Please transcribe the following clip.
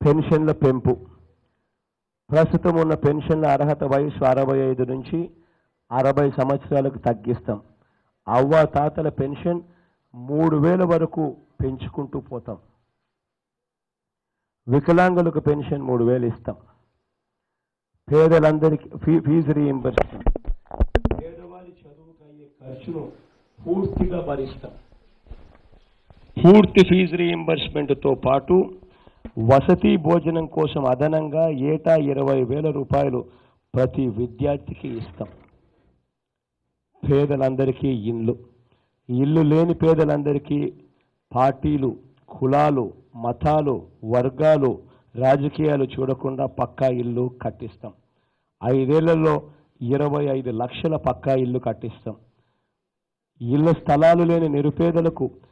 పెన్షన్ల పెంపు ప్రస్తుతం ఉన్న పెన్షన్ల అర్హత వయసు అరవై ఐదు నుంచి అరవై సంవత్సరాలకు తగ్గిస్తాం అవ్వ తాతల పెన్షన్ మూడు వేల వరకు పెంచుకుంటూ పోతాం వికలాంగులకు పెన్షన్ మూడు వేలు ఇస్తాం పేదలందరికీ ఫీ ఫీజు రీయింబర్స్మెంట్ పేదవారి చదువుకు అయ్యే ఖర్చును పూర్తిగా భరిస్తాం పూర్తి ఫీజు రీయింబర్స్మెంట్తో పాటు వసతి భోజనం కోసం అదనంగా ఏటా ఇరవై వేల రూపాయలు ప్రతి విద్యార్థికి ఇస్తాం పేదలందరికీ ఇల్లు ఇల్లు లేని పేదలందరికీ పార్టీలు కులాలు మతాలు వర్గాలు రాజకీయాలు చూడకుండా పక్కా ఇల్లు కట్టిస్తాం ఐదేళ్లలో ఇరవై ఐదు లక్షల పక్కా ఇల్లు కట్టిస్తాం ఇళ్ళ స్థలాలు లేని నిరుపేదలకు